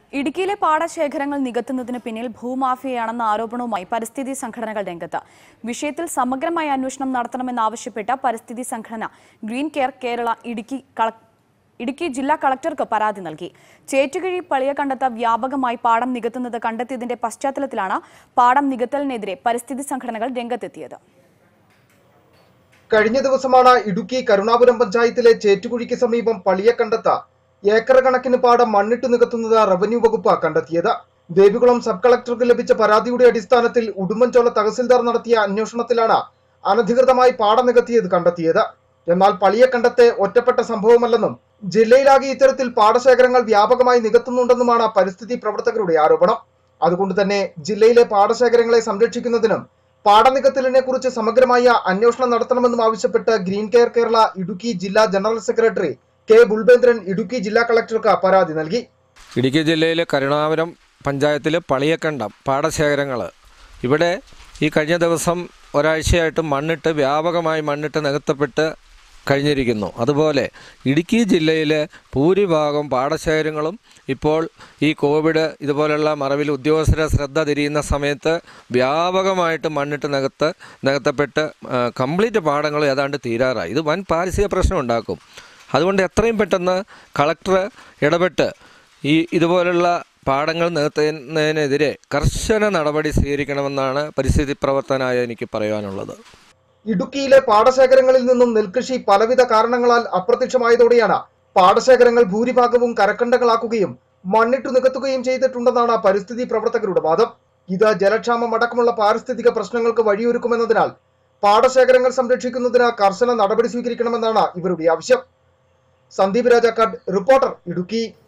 ഇടുക്കിയിലെ പാടശേഖരങ്ങൾ നികത്തുന്നതിന് പിന്നിൽ ഭൂമാഫിയയാണെന്ന ആരോപണവുമായി പരിസ്ഥിതി സംഘടനകൾ രംഗത്ത് വിഷയത്തിൽ സമഗ്രമായ അന്വേഷണം നടത്തണമെന്നാവശ്യപ്പെട്ട പരിസ്ഥിതി സംഘടന ഗ്രീൻ കെയർ കേരള ഇടുക്കി കള- ഇടുക്കി ജില്ലാ കളക്ടർക്ക് പരാതി നൽകി ചേറ്റുകിഴി പളിയകണ്ടത്ത് വ്യാപകമായി പാടം നികത്തുന്നത് കണ്ടെത്തിയതിന്റെ പശ്ചാത്തലത്തിലാണ് പാടം നികത്തലിനെതിരെ പരിസ്ഥിതി സംഘടനകൾ രംഗത്തെത്തിയത് കഴിഞ്ഞ ദിവസമാണ് ഇടുക്കി കരുണാപുരം പഞ്ചായത്തിലെ ചേറ്റുകുഴിക്ക് സമീപം പളിയക്കണ്ടത്ത് ഏക്കർ കണക്കിന് പാടം മണ്ണിട്ട് നികത്തുന്നത് റവന്യൂ വകുപ്പ് കണ്ടെത്തിയത് ദേവികുളം സബ് കളക്ടർക്ക് ലഭിച്ച പരാതിയുടെ അടിസ്ഥാനത്തിൽ ഉടുമ്പൻചോല തഹസിൽദാർ നടത്തിയ അന്വേഷണത്തിലാണ് അനധികൃതമായി പാടം നികത്തിയത് കണ്ടെത്തിയത് എന്നാൽ പളിയക്കണ്ടത്തെ ഒറ്റപ്പെട്ട സംഭവമല്ലെന്നും ജില്ലയിലാകെ ഇത്തരത്തിൽ പാടശേഖരങ്ങൾ വ്യാപകമായി നികത്തുന്നുണ്ടെന്നുമാണ് പരിസ്ഥിതി പ്രവർത്തകരുടെ ആരോപണം അതുകൊണ്ട് തന്നെ ജില്ലയിലെ പാടശേഖരങ്ങളെ സംരക്ഷിക്കുന്നതിനും പാടനികത്തലിനെ കുറിച്ച് സമഗ്രമായ അന്വേഷണം നടത്തണമെന്നും ആവശ്യപ്പെട്ട് ഗ്രീൻ കെയർ കേരള ഇടുക്കി ജില്ലാ ജനറൽ സെക്രട്ടറി കെ ബുൾബേന്ദ്രൻ ഇടുക്കി ജില്ലാ കളക്ടർക്ക് പരാതി നൽകി ഇടുക്കി ജില്ലയിലെ കരുണാപുരം പഞ്ചായത്തിൽ പളിയക്കണ്ടം പാടശേഖരങ്ങൾ ഇവിടെ ഈ കഴിഞ്ഞ ദിവസം ഒരാഴ്ചയായിട്ട് മണ്ണിട്ട് വ്യാപകമായി മണ്ണിട്ട് നികത്തപ്പെട്ട് കഴിഞ്ഞിരിക്കുന്നു അതുപോലെ ഇടുക്കി ജില്ലയിലെ ഭൂരിഭാഗം പാടശേഖരങ്ങളും ഇപ്പോൾ ഈ കോവിഡ് ഇതുപോലുള്ള മറവിൽ ഉദ്യോഗസ്ഥരെ ശ്രദ്ധ തിരിയുന്ന സമയത്ത് വ്യാപകമായിട്ട് മണ്ണിട്ട് നികത്ത് നികത്തപ്പെട്ട് കംപ്ലീറ്റ് പാടങ്ങൾ ഏതാണ്ട് തീരാറായി ഇത് വൻ പാരിസ്ഥിതിക പ്രശ്നം ഉണ്ടാക്കും അതുകൊണ്ട് എത്രയും പെട്ടെന്ന് കളക്ടർ ഇടപെട്ട് ഈ ഇതുപോലുള്ള പാടങ്ങൾ നികത്തുന്നതിനെതിരെ കർശന നടപടി സ്വീകരിക്കണമെന്നാണ് പരിസ്ഥിതി പ്രവർത്തനായ എനിക്ക് പറയാനുള്ളത് ഇടുക്കിയിലെ പാടശേഖരങ്ങളിൽ നിന്നും നെൽകൃഷി പലവിധ കാരണങ്ങളാൽ അപ്രത്യക്ഷമായതോടെയാണ് പാടശേഖരങ്ങൾ ഭൂരിഭാഗവും കരക്കണ്ടങ്ങളാക്കുകയും മണ്ണിട്ടു നികത്തുകയും ചെയ്തിട്ടുണ്ടെന്നാണ് പരിസ്ഥിതി പ്രവർത്തകരുടെ വാദം ഇത് ജലക്ഷാമം അടക്കമുള്ള പാരിസ്ഥിതിക പ്രശ്നങ്ങൾക്ക് വഴിയൊരുക്കുമെന്നതിനാൽ പാടശേഖരങ്ങൾ സംരക്ഷിക്കുന്നതിന് കർശന നടപടി സ്വീകരിക്കണമെന്നാണ് ഇവരുടെ ആവശ്യം സന്ദീപ് രാജാക്കാട് റിപ്പോർട്ടർ ഇടുക്കി